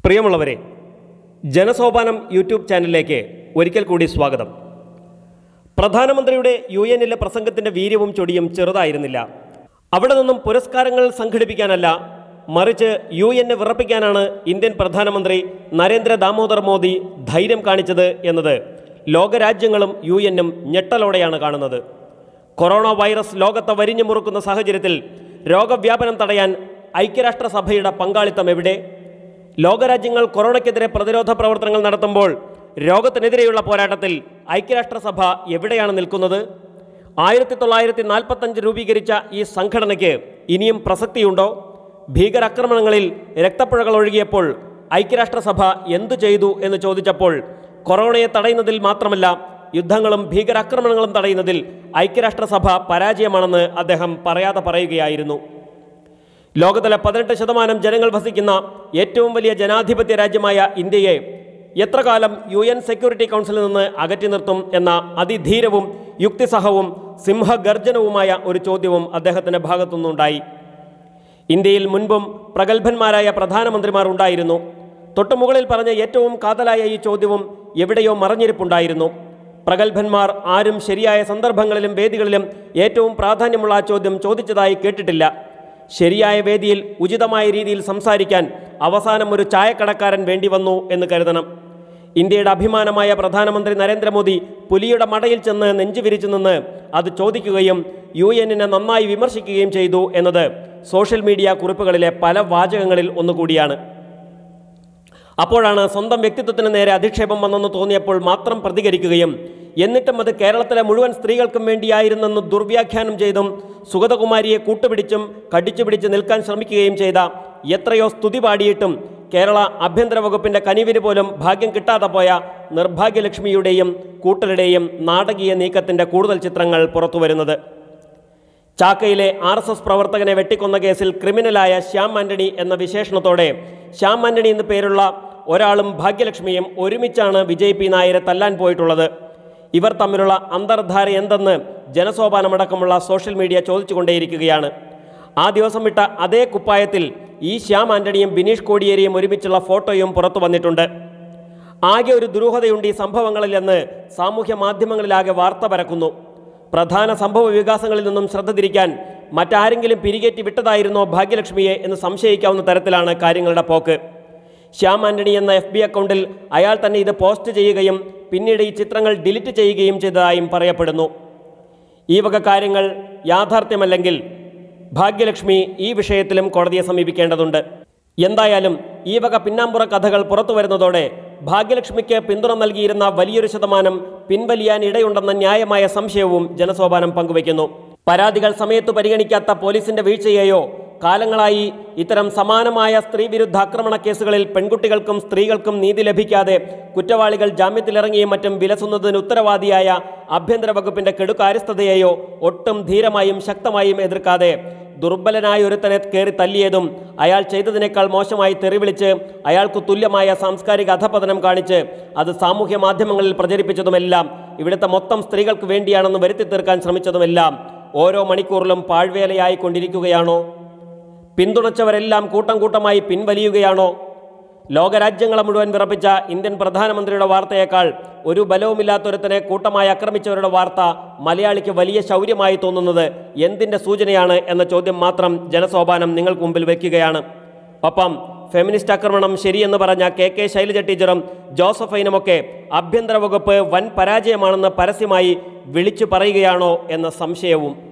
പ്രിയമുള്ളവരെ ജനസോപാനം യൂട്യൂബ് ചാനലിലേക്ക് ഒരിക്കൽ കൂടി സ്വാഗതം പ്രധാനമന്ത്രിയുടെ യു എന്നിലെ പ്രസംഗത്തിന്റെ വീര്യവും ചൊടിയും ചെറുതായിരുന്നില്ല അവിടെ നിന്നും പുരസ്കാരങ്ങൾ സംഘടിപ്പിക്കാനല്ല മറിച്ച് യു എന്നെ വിറപ്പിക്കാനാണ് ഇന്ത്യൻ പ്രധാനമന്ത്രി നരേന്ദ്ര ദാമോദർ മോദി ധൈര്യം കാണിച്ചത് എന്നത് ലോകരാജ്യങ്ങളും യു എന്നും ഞെട്ടലോടെയാണ് കാണുന്നത് കൊറോണ വൈറസ് ലോകത്തെ വരിഞ്ഞു മുറുക്കുന്ന സാഹചര്യത്തിൽ രോഗവ്യാപനം തടയാൻ ഐക്യരാഷ്ട്രസഭയുടെ പങ്കാളിത്തം എവിടെ ലോകരാജ്യങ്ങൾ കൊറോണയ്ക്കെതിരെ പ്രതിരോധ പ്രവർത്തനങ്ങൾ നടത്തുമ്പോൾ രോഗത്തിനെതിരെയുള്ള പോരാട്ടത്തിൽ ഐക്യരാഷ്ട്രസഭ എവിടെയാണ് നിൽക്കുന്നത് ആയിരത്തി തൊള്ളായിരത്തി നാൽപ്പത്തഞ്ച് രൂപീകരിച്ച ഈ സംഘടനയ്ക്ക് ഇനിയും പ്രസക്തിയുണ്ടോ ഭീകരാക്രമണങ്ങളിൽ രക്തപ്പുഴകൾ ഒഴുകിയപ്പോൾ ഐക്യരാഷ്ട്രസഭ എന്തു ചെയ്തു എന്ന് ചോദിച്ചപ്പോൾ കൊറോണയെ തടയുന്നതിൽ മാത്രമല്ല യുദ്ധങ്ങളും ഭീകരാക്രമണങ്ങളും തടയുന്നതിൽ ഐക്യരാഷ്ട്രസഭ പരാജയമാണെന്ന് അദ്ദേഹം പറയാതെ പറയുകയായിരുന്നു ലോകത്തിലെ പതിനെട്ട് ശതമാനം ജനങ്ങൾ വസിക്കുന്ന ഏറ്റവും വലിയ ജനാധിപത്യ രാജ്യമായ ഇന്ത്യയെ എത്ര കാലം യു എൻ സെക്യൂരിറ്റി കൗൺസിലിൽ നിന്ന് അകറ്റി നിർത്തും എന്ന അതിധീരവും യുക്തിസഹവും സിംഹഗർജനവുമായ ഒരു ചോദ്യവും അദ്ദേഹത്തിൻ്റെ ഭാഗത്തുനിന്നുണ്ടായി ഇന്ത്യയിൽ മുൻപും പ്രഗത്ഭന്മാരായ പ്രധാനമന്ത്രിമാർ ഉണ്ടായിരുന്നു തൊട്ടുമുകളിൽ പറഞ്ഞ ഏറ്റവും കാതലായ ഈ ചോദ്യവും എവിടെയോ മറഞ്ഞിരിപ്പുണ്ടായിരുന്നു പ്രഗത്ഭന്മാർ ആരും ശരിയായ സന്ദർഭങ്ങളിലും വേദികളിലും ഏറ്റവും പ്രാധാന്യമുള്ള ആ ചോദ്യം ചോദിച്ചതായി കേട്ടിട്ടില്ല ശരിയായ വേദിയിൽ ഉചിതമായ രീതിയിൽ സംസാരിക്കാൻ അവസാനം ഒരു ചായക്കടക്കാരൻ വേണ്ടി വന്നു എന്ന് കരുതണം ഇന്ത്യയുടെ അഭിമാനമായ പ്രധാനമന്ത്രി നരേന്ദ്രമോദി പുലിയുടെ മടയിൽ ചെന്ന് നെഞ്ചുവിരിച്ചു നിന്ന് അത് ചോദിക്കുകയും യു എന്നിനെ നന്നായി വിമർശിക്കുകയും ചെയ്തു എന്നത് സോഷ്യൽ മീഡിയ കുറിപ്പുകളിലെ പല വാചകങ്ങളിൽ ഒന്നുകൂടിയാണ് അപ്പോഴാണ് സ്വന്തം വ്യക്തിത്വത്തിന് നേരെ അധിക്ഷേപം വന്നെന്ന് തോന്നിയപ്പോൾ മാത്രം പ്രതികരിക്കുകയും എന്നിട്ടും അത് കേരളത്തിലെ മുഴുവൻ സ്ത്രീകൾക്കും വേണ്ടിയായിരുന്നെന്ന് ദുർവ്യാഖ്യാനം ചെയ്തും സുഗതകുമാരിയെ കൂട്ടുപിടിച്ചും കടിച്ചു പിടിച്ച് നിൽക്കാൻ ശ്രമിക്കുകയും ചെയ്ത എത്രയോ സ്തുതി പാടിയിട്ടും കേരള ആഭ്യന്തര വകുപ്പിന്റെ കനിവിന് പോലും ഭാഗ്യം കിട്ടാതെ പോയ നിർഭാഗ്യലക്ഷ്മിയുടെയും കൂട്ടരുടെയും നാടകീയ നീക്കത്തിന്റെ കൂടുതൽ ചിത്രങ്ങൾ പുറത്തുവരുന്നത് ചാക്കയിലെ ആർ എസ് എസ് പ്രവർത്തകനെ വെട്ടിക്കൊന്ന കേസിൽ ക്രിമിനലായ ശ്യാം ആന്റണി എന്ന വിശേഷണത്തോടെ ശ്യാം ആന്റണി എന്ന പേരുള്ള ഒരാളും ഭാഗ്യലക്ഷ്മിയും ഒരുമിച്ചാണ് വിജയ് പി നായരെ തല്ലാൻ പോയിട്ടുള്ളത് ഇവർ തമ്മിലുള്ള അന്തർധാര എന്തെന്ന് ജനസോപാനമടക്കമുള്ള സോഷ്യൽ മീഡിയ ചോദിച്ചുകൊണ്ടേയിരിക്കുകയാണ് ആ ദിവസം വിട്ട അതേ കുപ്പായത്തിൽ ഈ ശ്യാം ആന്റണിയും ബിനീഷ് കോടിയേരിയും ഒരുമിച്ചുള്ള ഫോട്ടോയും പുറത്തു വന്നിട്ടുണ്ട് ആകെ ഒരു ദുരൂഹതയുണ്ട് ഈ സംഭവങ്ങളിലെന്ന് സാമൂഹ്യ മാധ്യമങ്ങളിലാകെ വാർത്ത പരക്കുന്നു പ്രധാന സംഭവ വികാസങ്ങളിൽ നിന്നും ശ്രദ്ധ തിരിക്കാൻ മറ്റാരെങ്കിലും പിരികേറ്റി വിട്ടതായിരുന്നോ ഭാഗ്യലക്ഷ്മിയെ എന്ന് സംശയിക്കാവുന്ന തരത്തിലാണ് കാര്യങ്ങളുടെ പോക്ക് ശ്യാം ആന്റണി എന്ന എഫ് ബി അക്കൗണ്ടിൽ അയാൾ തന്നെ ഇത് പോസ്റ്റ് ചെയ്യുകയും പിന്നീട് ഈ ചിത്രങ്ങൾ ഡിലീറ്റ് ചെയ്യുകയും ചെയ്തതായും പറയപ്പെടുന്നു ഈ വക കാര്യങ്ങൾ യാഥാർത്ഥ്യമല്ലെങ്കിൽ ഭാഗ്യലക്ഷ്മി ഈ വിഷയത്തിലും കോടതിയെ സമീപിക്കേണ്ടതുണ്ട് എന്തായാലും ഈ വക പിന്നാമ്പുറ കഥകൾ പുറത്തു വരുന്നതോടെ ഭാഗ്യലക്ഷ്മിക്ക് പിന്തുണ നൽകിയിരുന്ന വലിയൊരു ശതമാനം പിൻവലിയാൻ ഇടയുണ്ടെന്ന ന്യായമായ സംശയവും ജനസോപാനം പങ്കുവയ്ക്കുന്നു പരാതികൾ സമയത്ത് പരിഗണിക്കാത്ത പോലീസിന്റെ വീഴ്ചയെയോ കാലങ്ങളായി ഇത്തരം സമാനമായ സ്ത്രീവിരുദ്ധ ആക്രമണ കേസുകളിൽ പെൺകുട്ടികൾക്കും സ്ത്രീകൾക്കും നീതി ലഭിക്കാതെ കുറ്റവാളികൾ ജാമ്യത്തിലിറങ്ങിയും മറ്റും വിലസുന്നതിന് ഉത്തരവാദിയായ ആഭ്യന്തര വകുപ്പിന്റെ കെടുകാര്യസ്ഥതയെയോ ഒട്ടും ധീരമായും ശക്തമായും എതിർക്കാതെ ദുർബലനായ ഒരുത്തനെ കയറി തല്ലിയതും അയാൾ ചെയ്തതിനേക്കാൾ മോശമായി തെറിവിളിച്ച് അയാൾക്ക് തുല്യമായ സാംസ്കാരിക അധപതനം കാണിച്ച് അത് സാമൂഹ്യ മാധ്യമങ്ങളിൽ പ്രചരിപ്പിച്ചതുമെല്ലാം ഇവിടുത്തെ മൊത്തം സ്ത്രീകൾക്ക് വേണ്ടിയാണെന്ന് വരുത്തി തീർക്കാൻ ശ്രമിച്ചതുമെല്ലാം ഓരോ മണിക്കൂറിലും പാഴ്വേലയായി കൊണ്ടിരിക്കുകയാണോ പിന്തുണച്ചവരെല്ലാം കൂട്ടം കൂട്ടമായി പിൻവലിയുകയാണോ ലോകരാജ്യങ്ങളെ മുഴുവൻ വിറപ്പിച്ച ഇന്ത്യൻ പ്രധാനമന്ത്രിയുടെ വാർത്തയേക്കാൾ ഒരു ബലവുമില്ലാത്തൊരുത്തനെ കൂട്ടമായി ആക്രമിച്ചവരുടെ വാർത്ത മലയാളിക്ക് വലിയ ശൗര്യമായി തോന്നുന്നത് എന്തിൻ്റെ സൂചനയാണ് എന്ന ചോദ്യം മാത്രം ജനസോപാനം നിങ്ങൾക്ക് മുമ്പിൽ വയ്ക്കുകയാണ് ഒപ്പം ഫെമിനിസ്റ്റ് ആക്രമണം ശരിയെന്ന് പറഞ്ഞ കെ കെ ശൈലജ ടീച്ചറും ജോസഫൈനുമൊക്കെ ആഭ്യന്തര വകുപ്പ് വൻ പരാജയമാണെന്ന് പരസ്യമായി വിളിച്ചു പറയുകയാണോ എന്ന സംശയവും